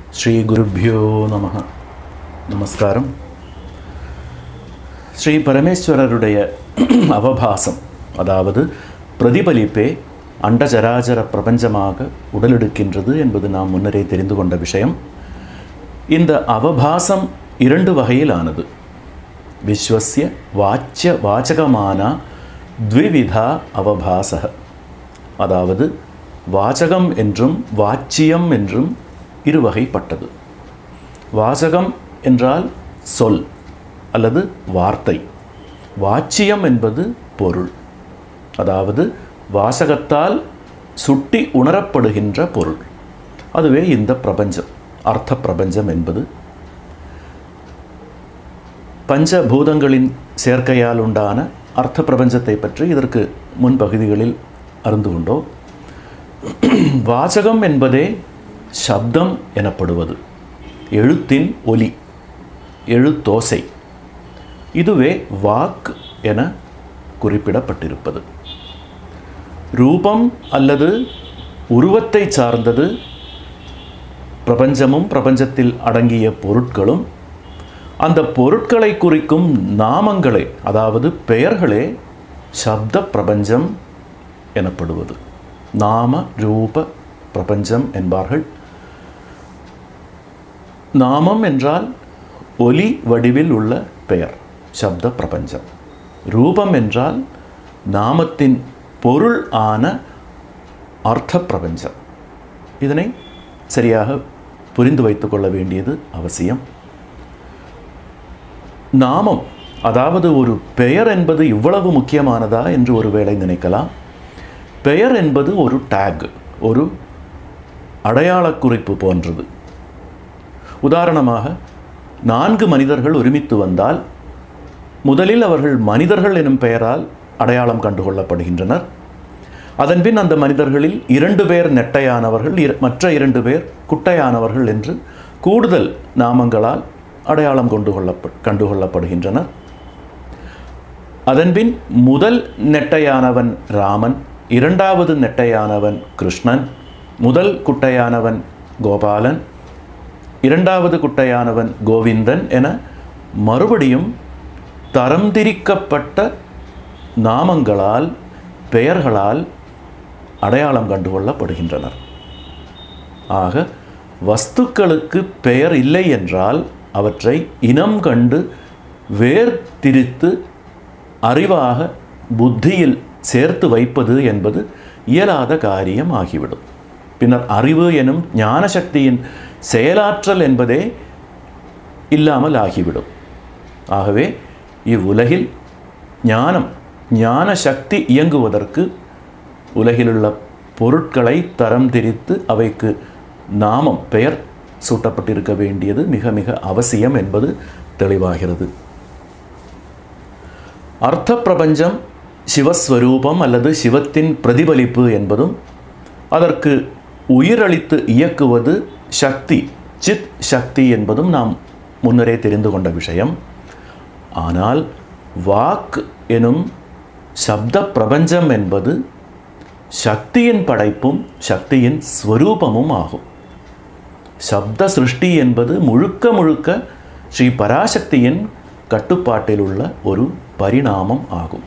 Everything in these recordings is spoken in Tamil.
ஸ்ரீ குருப்பியோ நம நமஸ்காரம் ஸ்ரீ பரமேஸ்வரருடைய அவபாசம் அதாவது பிரதிபலிப்பே அண்டஜராஜர பிரபஞ்சமாக உடலெடுக்கின்றது என்பது நாம் முன்னரே தெரிந்து கொண்ட விஷயம் இந்த அவபாசம் இரண்டு வகையிலானது விஸ்வசிய வாச்சிய வாச்சகமான த்விவிதா அவபாசக அதாவது வாசகம் என்றும் வாச்சியம் என்றும் இருவகைப்பட்டது வாசகம் என்றால் சொல் அல்லது வார்த்தை வாச்சியம் என்பது பொருள் அதாவது வாசகத்தால் சுட்டி உணரப்படுகின்ற பொருள் அதுவே இந்த பிரபஞ்சம் அர்த்த பிரபஞ்சம் என்பது பஞ்சபூதங்களின் சேர்க்கையால் உண்டான அர்த்த பிரபஞ்சத்தை பற்றி இதற்கு முன் பகுதிகளில் அறிந்து கொண்டோம் வாசகம் என்பதே சப்தம் எனப்படுவது எழுத்தின் ஒலி எழுத்தோசை இதுவே வாக் என குறிப்பிடப்பட்டிருப்பது ரூபம் அல்லது உருவத்தை சார்ந்தது பிரபஞ்சமும் பிரபஞ்சத்தில் அடங்கிய பொருட்களும் அந்த பொருட்களை குறிக்கும் நாமங்களே அதாவது பெயர்களே சப்த பிரபஞ்சம் எனப்படுவது நாம ரூப பிரபஞ்சம் என்பார்கள் நாமம் என்றால் ஒலி வடிவில் உள்ள பெயர் சப்த பிரபஞ்சம் ரூபம் என்றால் நாமத்தின் பொருள் ஆன அர்த்த பிரபஞ்சம் இதனை சரியாக புரிந்து வைத்துக் கொள்ள வேண்டியது அவசியம் நாமம் அதாவது ஒரு பெயர் என்பது இவ்வளவு முக்கியமானதா என்று ஒருவேளை நினைக்கலாம் பெயர் என்பது ஒரு டேக் ஒரு அடையாள குறிப்பு போன்றது உதாரணமாக நான்கு மனிதர்கள் ஒருமித்து வந்தால் முதலில் அவர்கள் மனிதர்கள் எனும் பெயரால் அடையாளம் கண்டுகொள்ளப்படுகின்றனர் அதன்பின் அந்த மனிதர்களில் இரண்டு பேர் நெட்டையானவர்கள் மற்ற இரண்டு பேர் குட்டையானவர்கள் என்று கூடுதல் நாமங்களால் அடையாளம் கொண்டு கொள்ளப்ப கண்டுகொள்ளப்படுகின்றனர் அதன்பின் முதல் நெட்டையானவன் ராமன் இரண்டாவது நெட்டையானவன் கிருஷ்ணன் முதல் குட்டையானவன் கோபாலன் இரண்டாவது குட்டையானவன் கோவிந்தன் என மறுபடியும் தரம் திரிக்கப்பட்ட நாமங்களால் பெயர்களால் அடையாளம் கண்டுகொள்ளப்படுகின்றனர் ஆக வஸ்துக்களுக்கு பெயர் இல்லை என்றால் அவற்றை இனம் கண்டு வேர்திரித்து அறிவாக புத்தியில் சேர்த்து வைப்பது என்பது இயலாத காரியம் ஆகிவிடும் பின்னர் அறிவு எனும் ஞான சக்தியின் செயலாற்றல் என்பதே இல்லாமல் ஆகிவிடும் ஆகவே இவ்வுலகில் ஞானம் ஞான சக்தி இயங்குவதற்கு உலகிலுள்ள பொருட்களை தரம் திரித்து அவைக்கு நாமம் பெயர் சூட்டப்பட்டிருக்க வேண்டியது மிக மிக அவசியம் என்பது தெளிவாகிறது அர்த்த பிரபஞ்சம் சிவஸ்வரூபம் அல்லது சிவத்தின் பிரதிபலிப்பு என்பதும் அதற்கு உயிரளித்து இயக்குவது சக்தி சித் சக்தி என்பதும் நாம் முன்னரே தெரிந்து கொண்ட விஷயம் ஆனால் வாக் எனும் சப்த பிரபஞ்சம் என்பது சக்தியின் படைப்பும் சக்தியின் ஸ்வரூபமும் ஆகும் சப்த சிருஷ்டி என்பது முழுக்க முழுக்க ஸ்ரீ பராசக்தியின் கட்டுப்பாட்டில் உள்ள ஒரு பரிணாமம் ஆகும்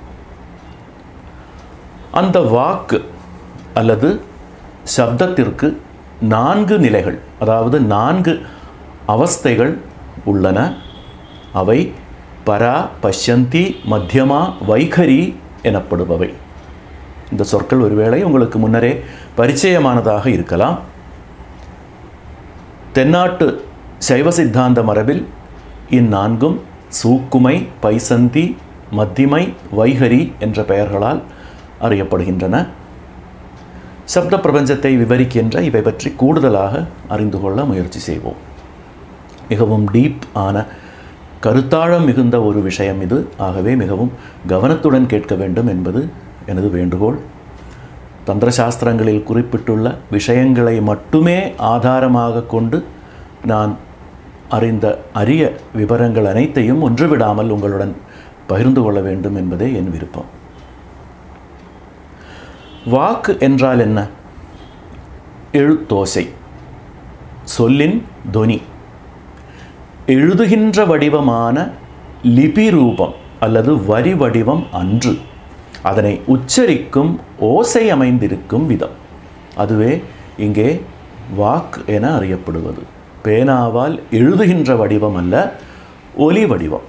அந்த வாக்கு அல்லது சப்தத்திற்கு நான்கு நிலைகள் அதாவது நான்கு அவஸ்தைகள் உள்ளன அவை பரா பஷ்யந்தி மத்தியமா வைகரி எனப்படுபவை இந்த சொற்கள் ஒருவேளை உங்களுக்கு முன்னரே பரிச்சயமானதாக இருக்கலாம் தென்னாட்டு சைவ சித்தாந்த மரபில் இந்நான்கும் சூக்குமை பைசந்தி மத்திமை வைகரி என்ற பெயர்களால் அறியப்படுகின்றன சப்த பிரபஞ்சத்தை விவரிக்கின்ற இவை பற்றி கூடுதலாக அறிந்து கொள்ள முயற்சி செய்வோம் மிகவும் டீப் ஆன கருத்தாழம் மிகுந்த ஒரு விஷயம் இது ஆகவே மிகவும் கவனத்துடன் கேட்க வேண்டும் என்பது எனது வேண்டுகோள் தந்திரசாஸ்திரங்களில் குறிப்பிட்டுள்ள விஷயங்களை மட்டுமே ஆதாரமாக கொண்டு நான் அறிந்த அரிய விவரங்கள் அனைத்தையும் ஒன்றுவிடாமல் உங்களுடன் பகிர்ந்து கொள்ள வேண்டும் என்பதே என் விருப்பம் வாக்கு என்றால் என்ன எழுத்தோசை சொல்லின் தொனி எழுதுகின்ற வடிவமான லிபி ரூபம் அல்லது வரி வடிவம் அன்று அதனை உச்சரிக்கும் ஓசை அமைந்திருக்கும் விதம் அதுவே இங்கே வாக் என அறியப்படுவது பேனாவால் எழுதுகின்ற வடிவம் அல்ல ஒலி வடிவம்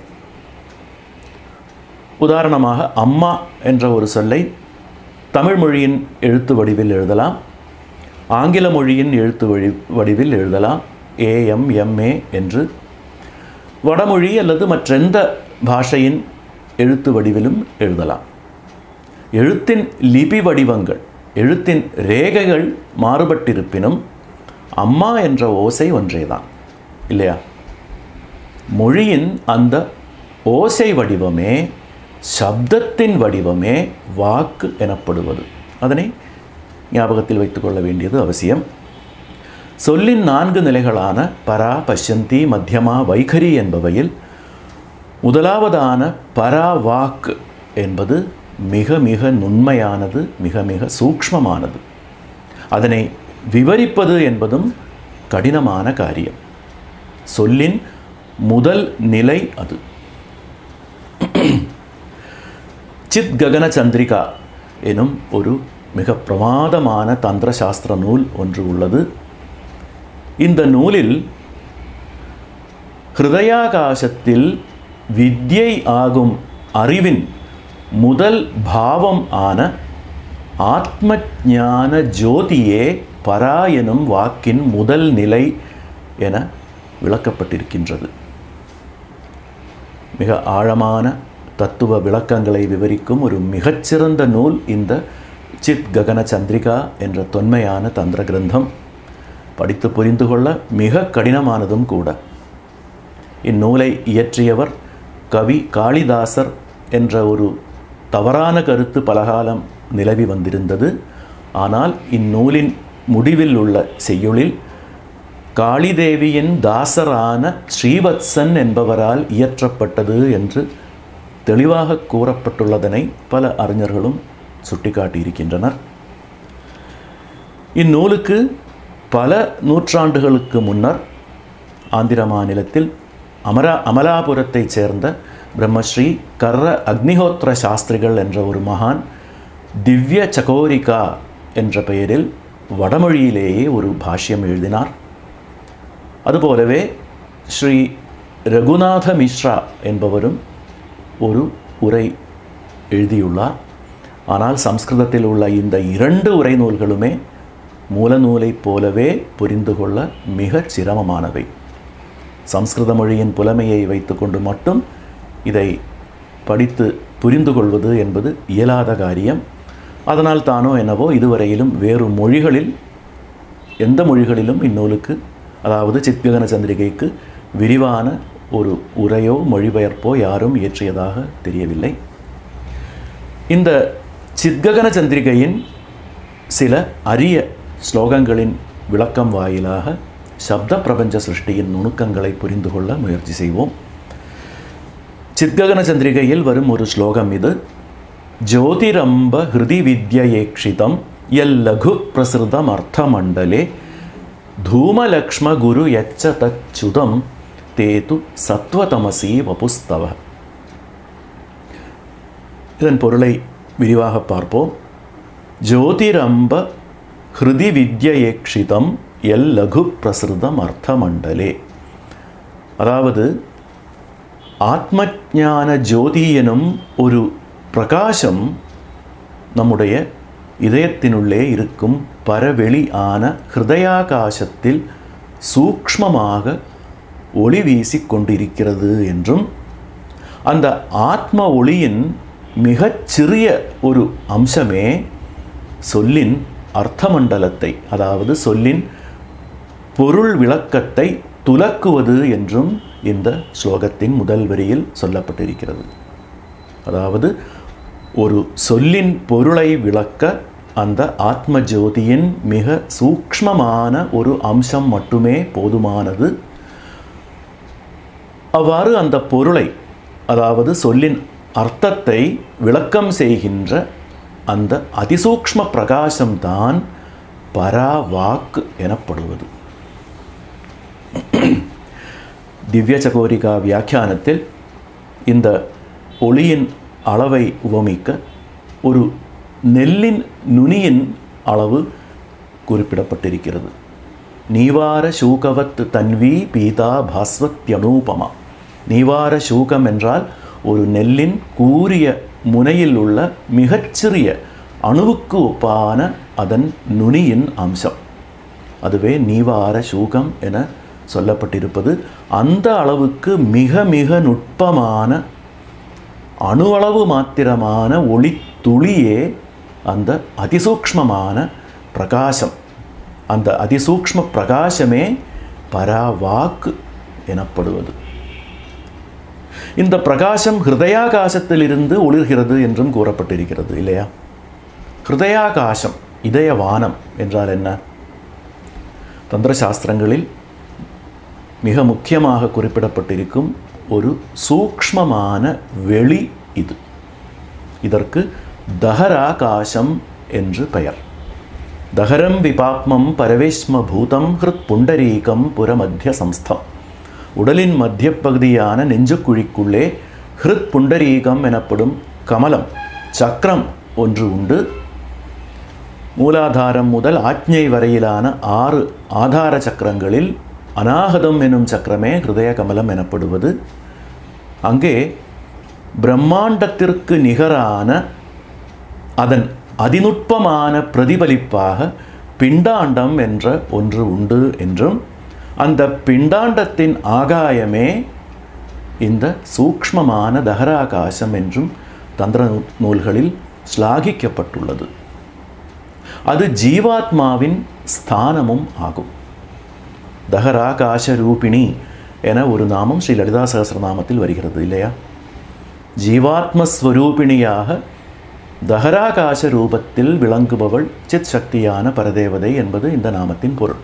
உதாரணமாக அம்மா என்ற ஒரு சொல்லை தமிழ் மொழியின் எழுத்து வடிவில் எழுதலாம் ஆங்கில மொழியின் எழுத்து வழி வடிவில் எழுதலாம் ஏஎம் எம்ஏ என்று வடமொழி அல்லது மற்றெந்த பாஷையின் எழுத்து வடிவிலும் எழுதலாம் எழுத்தின் லிபி வடிவங்கள் எழுத்தின் ரேகைகள் மாறுபட்டிருப்பினும் அம்மா என்ற ஓசை ஒன்றேதான் இல்லையா மொழியின் அந்த ஓசை வடிவமே சப்தத்தின் வடிவமே வாக்கு எனப்படுவது அதனை ஞாபகத்தில் வைத்துக்கொள்ள வேண்டியது அவசியம் சொல்லின் நான்கு நிலைகளான பரா பஷ்யந்தி மத்தியமா வைகரி என்பவையில் முதலாவதான பரா வாக்கு என்பது மிக மிக நுண்மையானது மிக மிக சூக்ஷ்மமானது அதனை விவரிப்பது என்பதும் கடினமான காரியம் சொல்லின் முதல் நிலை அது சித் ககன சந்திரிகா எனும் ஒரு மிக பிரமாதமான தந்திர சாஸ்திர நூல் ஒன்று உள்ளது இந்த நூலில் ஹிருதயாகாசத்தில் வித்யை ஆகும் அறிவின் முதல் பாவம் ஆன ஆத்ம ஞான ஜோதியே பரா எனும் வாக்கின் முதல் நிலை என விளக்கப்பட்டிருக்கின்றது மிக ஆழமான தத்துவ விளக்கங்களை விவரிக்கும் ஒரு மிகச்சிறந்த நூல் இந்த சித் ககன சந்திரிகா என்ற தொன்மையான தந்திர கிரந்தம் படித்து புரிந்து கொள்ள மிக கடினமானதும் கூட இந்நூலை இயற்றியவர் கவி காளிதாசர் என்ற ஒரு தவறான கருத்து பலகாலம் நிலவி வந்திருந்தது ஆனால் இந்நூலின் முடிவில் உள்ள செய்யுளில் காளிதேவியின் தாசரான ஸ்ரீவத்சன் என்பவரால் இயற்றப்பட்டது என்று தெளிவாக கூறப்பட்டுள்ளதனை பல அறிஞர்களும் சுட்டிக்காட்டியிருக்கின்றனர் இந்நூலுக்கு பல நூற்றாண்டுகளுக்கு முன்னர் ஆந்திர மாநிலத்தில் அமரா அமலாபுரத்தைச் சேர்ந்த பிரம்மஸ்ரீ கர்ர அக்னிஹோத்திர சாஸ்திரிகள் என்ற ஒரு மகான் திவ்ய சகோரிகா என்ற பெயரில் வடமொழியிலேயே ஒரு பாஷ்யம் எழுதினார் அதுபோலவே ஸ்ரீ ரகுநாத மிஸ்ரா என்பவரும் ஒரு உரை எழுதியுள்ளார் ஆனால் சம்ஸ்கிருதத்தில் உள்ள இந்த இரண்டு உரை நூல்களுமே மூலநூலைப் போலவே புரிந்து கொள்ள மிகச் சிரமமானவை சம்ஸ்கிருத மொழியின் புலமையை வைத்துக்கொண்டு மட்டும் இதை படித்து புரிந்து கொள்வது என்பது இயலாத காரியம் அதனால் தானோ என்னவோ இதுவரையிலும் வேறு மொழிகளில் எந்த மொழிகளிலும் இந்நூலுக்கு அதாவது சித்ககன சந்திரிகைக்கு விரிவான ஒரு உரையோ மொழிபெயர்ப்போ யாரும் இயற்றியதாக தெரியவில்லை இந்த சித்ககன சந்திரிகையின் சில அரிய ஸ்லோகங்களின் விளக்கம் வாயிலாக சப்த பிரபஞ்ச சிருஷ்டியின் நுணுக்கங்களை புரிந்து கொள்ள முயற்சி செய்வோம் சித்ககன சந்திரிகையில் வரும் ஒரு ஸ்லோகம் இது ஜோதிரம்ப ஹிருதி வித்யேக்ஷிதம் எல்லகு பிரசிருதம் அர்த்தமண்டலே தூமலக்ஷ்ம குரு யச்ச தச்சுதம் தேது சத்வதமசி வபுஸ்தவ இதன் பொருளை விரிவாக பார்ப்போம் ஜோதிரம்ப ஹிருதி வித்யேக்ஷிதம் எல் லகு பிரசிருதம் அர்த்தமண்டலே அதாவது ஆத்மஞான ஜோதி எனும் ஒரு பிரகாசம் நம்முடைய இதயத்தினுள்ளே இருக்கும் பரவெளி ஆன ஹிருதயாகாசத்தில் சூக்ஷ்மமாக ஒளி வீசிக் கொண்டிருக்கிறது என்றும் அந்த ஆத்ம ஒளியின் மிகச் சிறிய ஒரு அம்சமே சொல்லின் அர்த்தமண்டலத்தை அதாவது சொல்லின் பொருள் விளக்கத்தை துலக்குவது என்றும் இந்த ஸ்லோகத்தின் முதல் வரியில் சொல்லப்பட்டிருக்கிறது அதாவது ஒரு சொல்லின் பொருளை விளக்க அந்த ஆத்ம ஜோதியின் மிக சூக்ஷ்மமான ஒரு அம்சம் மட்டுமே போதுமானது அவ்வாறு அந்த பொருளை அதாவது சொல்லின் அர்த்தத்தை விளக்கம் செய்கின்ற அந்த அதிசூக்ஷ்ம பிரகாசம்தான் பராவாக்கு எனப்படுவது திவ்ய சகோரிகா வியாக்கியானத்தில் இந்த ஒளியின் அளவை உவமிக்க ஒரு நெல்லின் நுனியின் அளவு குறிப்பிடப்பட்டிருக்கிறது நீவார சூகவத் தன்வி பீதா பாஸ்வத்யனூபமா நீவார சூகம் என்றால் ஒரு நெல்லின் கூரிய முனையில் உள்ள மிகச்சிறிய அணுவுக்கு ஒப்பான அதன் நுனியின் அம்சம் அதுவே நீவார சூகம் என சொல்லப்பட்டிருப்பது அந்த அளவுக்கு மிக மிக நுட்பமான அணுவளவு மாத்திரமான ஒளி துளியே அந்த அதிசூக்ஷ்மமான பிரகாசம் அந்த அதிசூக்ஷ்ம பிரகாசமே பராவாக்கு எனப்படுவது இந்த பிரகாசம் ஹிருதயாகாசத்திலிருந்து ஒளிர்கிறது என்றும் கூறப்பட்டிருக்கிறது இல்லையா ஹிருதயாகாசம் இதயவானம் என்றால் என்ன தந்திரசாஸ்திரங்களில் மிக முக்கியமாக குறிப்பிடப்பட்டிருக்கும் ஒரு சூக்ஷ்மமான வெளி இது இதற்கு தஹராகாசம் என்று பெயர் தஹரம் விபாப்மம் பரவேஷ்ம பூதம் ஹிருத் புண்டரீகம் புறமத்திய சம்ஸ்தம் உடலின் மத்திய பகுதியான நெஞ்சுக்குழிக்குள்ளே ஹிருத் புண்டரீகம் எனப்படும் கமலம் சக்கரம் ஒன்று உண்டு மூலாதாரம் முதல் ஆக்ஞை வரையிலான ஆறு ஆதார சக்கரங்களில் அநாகதம் எனும் சக்கரமே ஹிருதய கமலம் எனப்படுவது அங்கே பிரம்மாண்டத்திற்கு நிகரான அதன் அதிநுட்பமான பிரதிபலிப்பாக பிண்டாண்டம் என்ற ஒன்று உண்டு என்றும் அந்த பிண்டாண்டத்தின் ஆகாயமே இந்த சூக்ஷ்மமான தகராகாசம் என்றும் தந்திர நூல்களில் ஸ்லாகிக்கப்பட்டுள்ளது அது ஜீவாத்மாவின் ஸ்தானமும் ஆகும் தகராகாச ரூபிணி என ஒரு நாமம் ஸ்ரீ லலிதா சகசிரநாமத்தில் வருகிறது இல்லையா ஜீவாத்மஸ்வரூபிணியாக தகராகாச ரூபத்தில் விளங்குபவள் சித் சக்தியான பரதேவதை என்பது இந்த நாமத்தின் பொருள்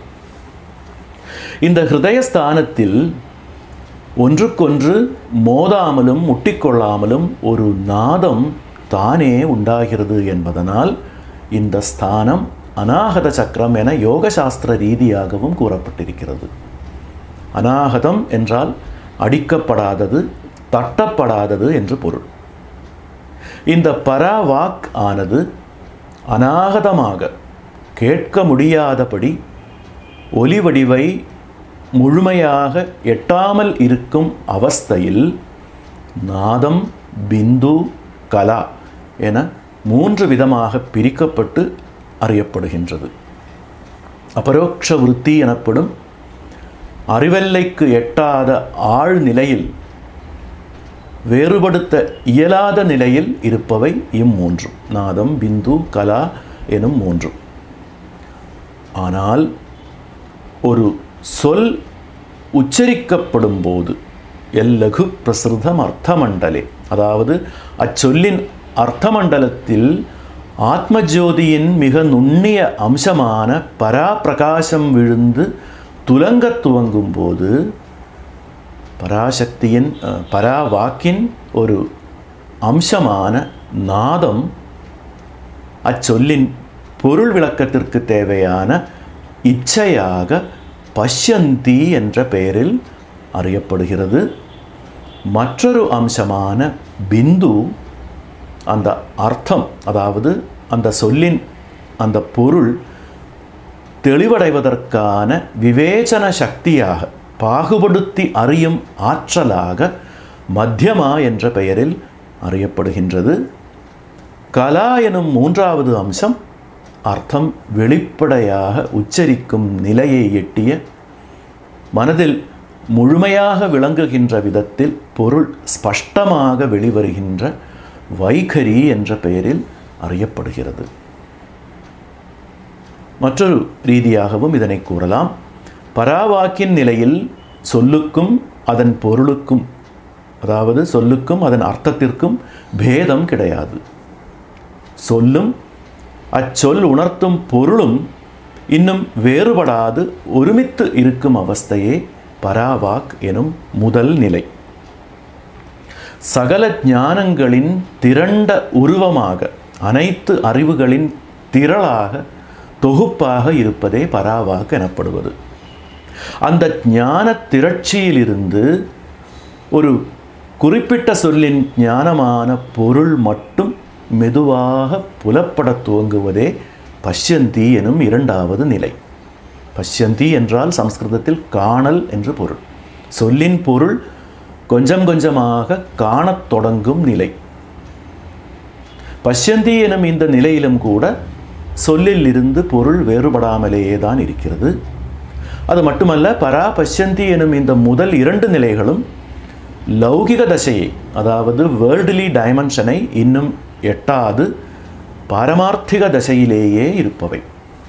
இந்த ஹிருதயஸ்தானத்தில் ஒன்றுக்கொன்று மோதாமலும் முட்டிக்கொள்ளாமலும் ஒரு நாதம் தானே உண்டாகிறது என்பதனால் இந்த ஸ்தானம் அநாகத சக்கரம் என யோகசாஸ்திர ரீதியாகவும் கூறப்பட்டிருக்கிறது அநாகதம் என்றால் அடிக்கப்படாதது தட்டப்படாதது என்று பொருள் இந்த பராவாக் ஆனது அநாகதமாக கேட்க முடியாதபடி ஒலி வடிவை முழுமையாக எட்டாமல் இருக்கும் அவஸ்தையில் நாதம் பிந்து கலா என மூன்று விதமாக பிரிக்கப்பட்டு அறியப்படுகின்றது அபரோக்ஷ விருத்தி எனப்படும் அறிவெல்லைக்கு எட்டாத ஆழ் நிலையில் வேறுபடுத்த இயலாத நிலையில் இருப்பவை இம்மூன்றும் நாதம் பிந்து கலா எனும் மூன்றும் ஆனால் ஒரு சொல் உச்சரிக்கப்படும் போது எல்லகு பிரசிருதம் அர்த்தமண்டலே அதாவது அச்சொல்லின் அர்த்தமண்டலத்தில் ஆத்மஜோதியின் மிக நுண்ணிய அம்சமான பராப்பிரகாசம் விழுந்து துலங்கத் துவங்கும் போது பராசக்தியின் அஹ், பராவாக்கின் ஒரு அம்சமான நாதம் அச்சொல்லின் பொருள் விளக்கத்திற்கு தேவையான இச்சையாக பஷ்யந்தி என்ற பெயரில் அறியப்படுகிறது மற்றொரு அம்சமான பிந்து அந்த அர்த்தம் அதாவது அந்த சொல்லின் அந்த பொருள் தெளிவடைவதற்கான விவேச்சன சக்தியாக பாகுபடுத்தி அறியும் ஆற்றலாக மத்தியமா என்ற பெயரில் அறியப்படுகின்றது கலா எனும் மூன்றாவது அம்சம் அர்த்தம் வெளிப்படையாக உச்சரிக்கும் நிலையை எட்டிய மனதில் முழுமையாக விளங்குகின்ற விதத்தில் பொருள் ஸ்பஷ்டமாக வெளிவருகின்ற வைகரி என்ற பெயரில் அறியப்படுகிறது மற்றொரு ரீதியாகவும் இதனை கூறலாம் பராவாக்கின் நிலையில் சொல்லுக்கும் அதன் பொருளுக்கும் அதாவது சொல்லுக்கும் அதன் அர்த்தத்திற்கும் பேதம் கிடையாது சொல்லும் அச்சொல் உணர்த்தும் பொருளும் இன்னும் வேறுபடாது ஒருமித்து இருக்கும் அவஸ்தையே பராவாக் எனும் முதல் நிலை சகல ஞானங்களின் திரண்ட உருவமாக அனைத்து அறிவுகளின் திரளாக தொகுப்பாக இருப்பதே பராவாக் எனப்படுவது அந்த ஞான திரட்சியிலிருந்து ஒரு குறிப்பிட்ட சொல்லின் ஞானமான பொருள் மட்டும் மெதுவாக புலப்படத் துவங்குவதே பஷ்யந்தி எனும் இரண்டாவது நிலை பஷ்யந்தி என்றால் சம்ஸ்கிருதத்தில் காணல் என்று பொருள் சொல்லின் பொருள் கொஞ்சம் கொஞ்சமாக காணத் தொடங்கும் நிலை பஷ்யந்தி எனும் இந்த நிலையிலும் கூட சொல்லில் இருந்து பொருள் வேறுபடாமலேயே தான் இருக்கிறது அது மட்டுமல்ல பரா பஷ்யந்தி எனும் இந்த முதல் இரண்டு நிலைகளும் லௌகிக தசையை அதாவது வேர்ல்டுலி டைமென்ஷனை இன்னும் எட்டாது பாரமார்த்திக தசையிலேயே இருப்பவை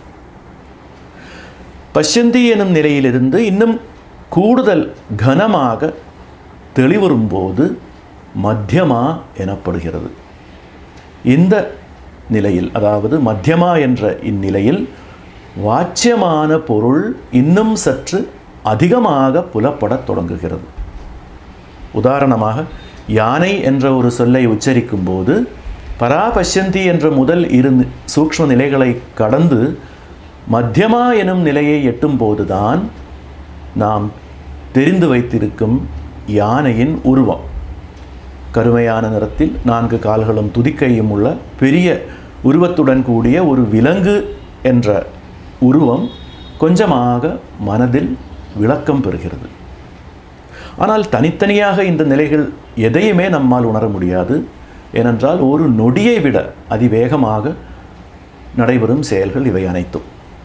பஷ்யந்தி எனும் நிலையிலிருந்து இன்னும் கூடுதல் கனமாக தெளிவுறும்போது மத்தியமா எனப்படுகிறது இந்த நிலையில் அதாவது மத்தியமா என்ற இந்நிலையில் வாச்சியமான பொருள் இன்னும் சற்று அதிகமாக புலப்படத் தொடங்குகிறது உதாரணமாக யானை என்ற ஒரு சொல்லை உச்சரிக்கும் போது பராபஷ்யந்தி என்ற முதல் இரு நி- சூக்ஷ்ம நிலைகளை கடந்து மத்தியமா எனும் நிலையை எட்டும் போதுதான் நாம் தெரிந்து வைத்திருக்கும் யானையின் உருவம் கருமையான நிறத்தில் நான்கு கால்களும் துதிக்கையும் உள்ள பெரிய உருவத்துடன் கூடிய ஒரு விலங்கு என்ற உருவம் கொஞ்சமாக மனதில் விளக்கம் பெறுகிறது ஆனால் தனித்தனியாக இந்த நிலைகள் எதையுமே நம்மால் உணர முடியாது ஏனென்றால் ஒரு நொடியை விட அதிவேகமாக நடைபெறும் செயல்கள் இவை அனைத்தும்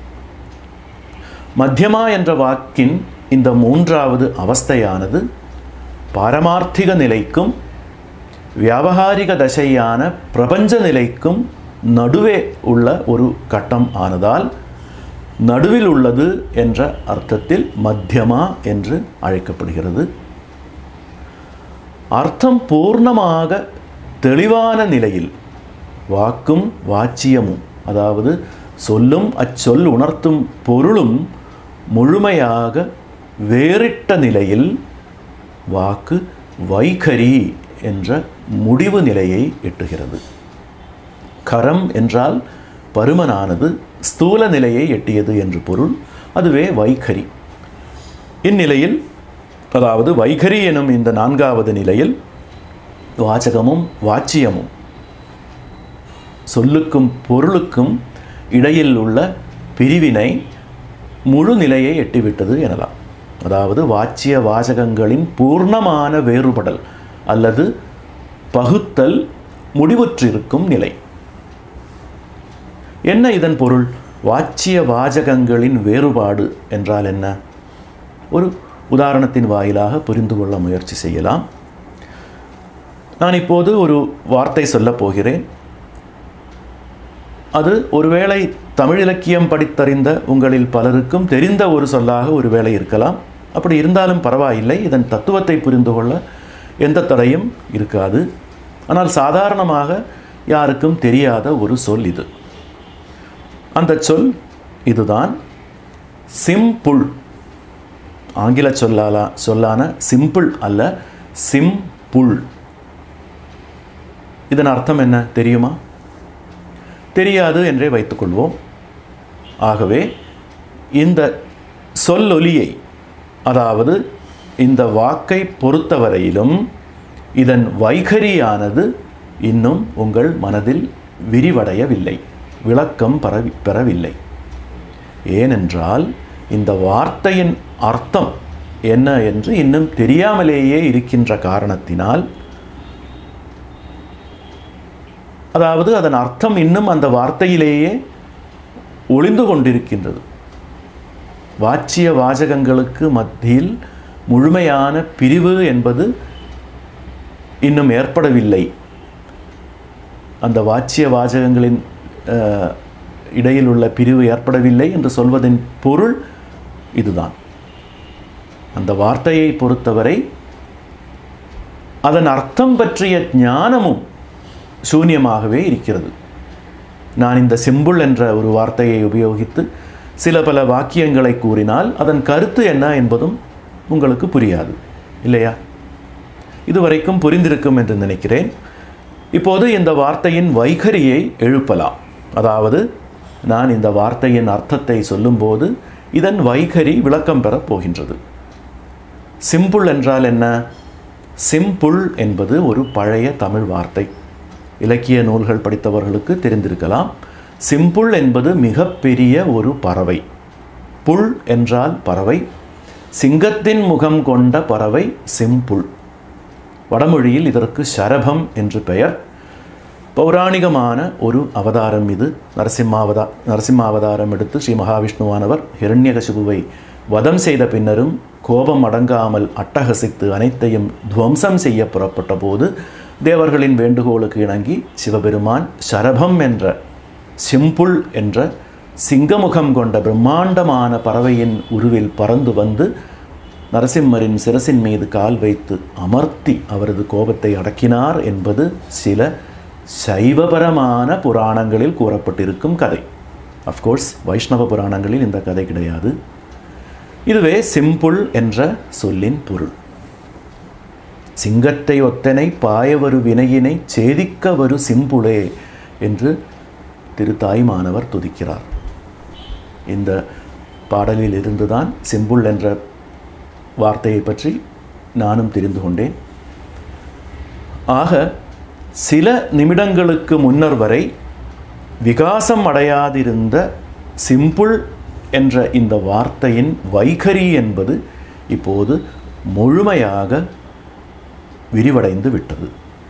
மத்தியமா என்ற வாக்கின் இந்த மூன்றாவது அவஸ்தையானது பாரமார்த்திக நிலைக்கும் வியாபகாரிக தசையான பிரபஞ்ச நிலைக்கும் நடுவே உள்ள ஒரு கட்டம் ஆனதால் நடுவில் உள்ளது என்ற அர்த்தத்தில் மத்தியமா என்று அழைக்கப்படுகிறது அர்த்தம் பூர்ணமாக தெளிவான நிலையில் வாக்கும் வாச்சியமும் அதாவது சொல்லும் அச்சொல் உணர்த்தும் பொருளும் முழுமையாக வேறிட்ட நிலையில் வாக்கு வைகரி என்ற முடிவு நிலையை எட்டுகிறது கரம் என்றால் பருமனானது ஸ்தூல நிலையை எட்டியது என்று பொருள் அதுவே வைகரி இந்நிலையில் அதாவது வைகரி எனும் இந்த நான்காவது நிலையில் வாசகமும் வாச்சியமும் சொல்லுக்கும் பொருளுக்கும் இடையில் உள்ள பிரிவினை முழு நிலையை எட்டிவிட்டது எனலாம் அதாவது வாச்சிய வாசகங்களின் பூர்ணமான வேறுபடல் அல்லது பகுத்தல் முடிவுற்றிருக்கும் நிலை என்ன இதன் பொருள் வாச்சிய வாசகங்களின் வேறுபாடு என்றால் என்ன ஒரு உதாரணத்தின் வாயிலாக புரிந்து கொள்ள முயற்சி செய்யலாம் நான் இப்போது ஒரு வார்த்தை சொல்லப் போகிறேன் அது ஒருவேளை தமிழ் இலக்கியம் படித்தறிந்த உங்களில் பலருக்கும் தெரிந்த ஒரு சொல்லாக ஒருவேளை இருக்கலாம் அப்படி இருந்தாலும் பரவாயில்லை இதன் தத்துவத்தை புரிந்து கொள்ள எந்த தடையும் இருக்காது ஆனால் சாதாரணமாக யாருக்கும் தெரியாத ஒரு சொல் இது அந்த சொல் இதுதான் சிம்புள் ஆங்கில சொல்லால சொல்லான சிம்பிள் அல்ல சிம்புள் இதன் அர்த்தம் என்ன தெரியுமா தெரியாது என்றே வைத்துக்கொள்வோம் ஆகவே இந்த சொல்லொலியை அதாவது இந்த வாக்கை பொறுத்தவரையிலும் இதன் வைகரியானது இன்னும் உங்கள் மனதில் விரிவடையவில்லை விளக்கம் பரவி பெறவில்லை ஏனென்றால் இந்த வார்த்தையின் அர்த்தம் என்ன என்று இன்னும் தெரியாமலேயே இருக்கின்ற காரணத்தினால் அதாவது அதன் அர்த்தம் இன்னும் அந்த வார்த்தையிலேயே ஒளிந்து கொண்டிருக்கின்றது வாச்சிய வாசகங்களுக்கு மத்தியில் முழுமையான பிரிவு என்பது இன்னும் ஏற்படவில்லை அந்த வாச்சிய வாசகங்களின் அஹ், இடையில் உள்ள பிரிவு ஏற்படவில்லை என்று சொல்வதின் பொருள் இதுதான் அந்த வார்த்தையை பொறுத்தவரை அதன் அர்த்தம் பற்றிய ஞானமும் சூன்யமாகவே இருக்கிறது நான் இந்த சிம்புள் என்ற ஒரு வார்த்தையை உபயோகித்து சில பல வாக்கியங்களை கூறினால் அதன் கருத்து என்ன என்பதும் உங்களுக்கு புரியாது இல்லையா இதுவரைக்கும் புரிந்திருக்கும் என்று நினைக்கிறேன் இப்போது இந்த வார்த்தையின் வைகரியை எழுப்பலாம் அதாவது நான் இந்த வார்த்தையின் அர்த்தத்தை சொல்லும்போது இதன் வைகரி விளக்கம் பெறப் போகின்றது சிம்பிள் என்றால் என்ன சிம்பிள் என்பது ஒரு பழைய தமிழ் வார்த்தை இலக்கிய நூல்கள் படித்தவர்களுக்கு தெரிந்திருக்கலாம் சிம்பிள் என்பது மிகப்பெரிய ஒரு பறவை புல் என்றால் பறவை சிங்கத்தின் முகம் கொண்ட பறவை சிம்புள் வடமொழியில் இதற்கு சரபம் என்று பெயர் பௌராணிகமான ஒரு அவதாரம் இது நரசிம்மாவதா நரசிம்மாவதாரம் எடுத்து ஸ்ரீ மகாவிஷ்ணுவானவர் ஹிரண்யகசிபுவை வதம் செய்த பின்னரும் கோபம் அடங்காமல் அட்டகசித்து அனைத்தையும் துவம்சம் செய்ய புறப்பட்ட போது தேவர்களின் வேண்டுகோளுக்கு இணங்கி சிவபெருமான் சரபம் என்ற சிம்புள் என்ற சிங்கமுகம் கொண்ட பிரம்மாண்டமான பறவையின் உருவில் பறந்து வந்து நரசிம்மரின் சிரசின் மீது கால் வைத்து அமர்த்தி அவரது கோபத்தை அடக்கினார் என்பது சில சைவபரமான புராணங்களில் கூறப்பட்டிருக்கும் கதை அஃப்கோர்ஸ் வைஷ்ணவ புராணங்களில் இந்த கதை கிடையாது இதுவே சிம்புள் என்ற சொல்லின் பொருள் சிங்கத்தை ஒத்தனை பாயவரு வினையினை சேதிக்க வரு சிம்புளே என்று திரு தாய்மானவர் துதிக்கிறார் இந்த பாடலில் இருந்துதான் சிம்புள் என்ற வார்த்தையை பற்றி நானும் தெரிந்து கொண்டேன் ஆக சில நிமிடங்களுக்கு முன்னர் வரை விகாசம் அடையாதிருந்த சிம்பிள் என்ற இந்த வார்த்தையின் வைகரி என்பது இப்போது முழுமையாக விரிவடைந்து விட்டது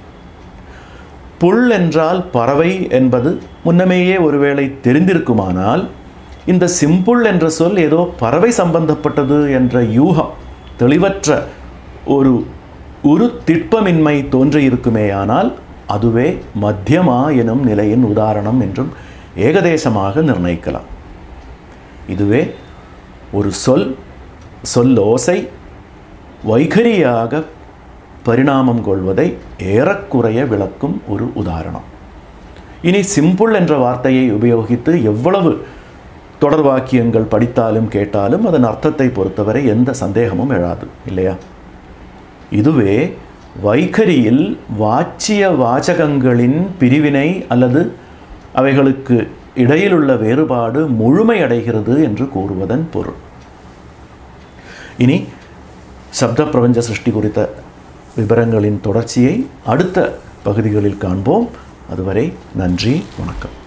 புல் என்றால் பறவை என்பது முன்னமேயே ஒருவேளை தெரிந்திருக்குமானால் இந்த சிம்புள் என்ற சொல் ஏதோ பறவை சம்பந்தப்பட்டது என்ற யூகம் தெளிவற்ற ஒரு உரு திட்பமின்மை தோன்றியிருக்குமேயானால் அதுவே மத்தியமா எனும் நிலையின் உதாரணம் என்றும் ஏகதேசமாக நிர்ணயிக்கலாம் இதுவே ஒரு சொல் சொல்லோசை வைகரியாக பரிணாமம் கொள்வதை ஏறக்குறைய விளக்கும் ஒரு உதாரணம் இனி சிம்பிள் என்ற வார்த்தையை உபயோகித்து எவ்வளவு தொடர் வாக்கியங்கள் படித்தாலும் கேட்டாலும் அதன் அர்த்தத்தை பொறுத்தவரை எந்த சந்தேகமும் எழாது இல்லையா இதுவே வைகரியில் வாச்சிய வாசகங்களின் பிரிவினை அல்லது அவைகளுக்கு இடையிலுள்ள வேறுபாடு முழுமையடைகிறது என்று கூறுவதன் பொருள் இனி சப்த பிரபஞ்ச சிருஷ்டி குறித்த விவரங்களின் தொடர்ச்சியை அடுத்த பகுதிகளில் காண்போம் அதுவரை நன்றி வணக்கம்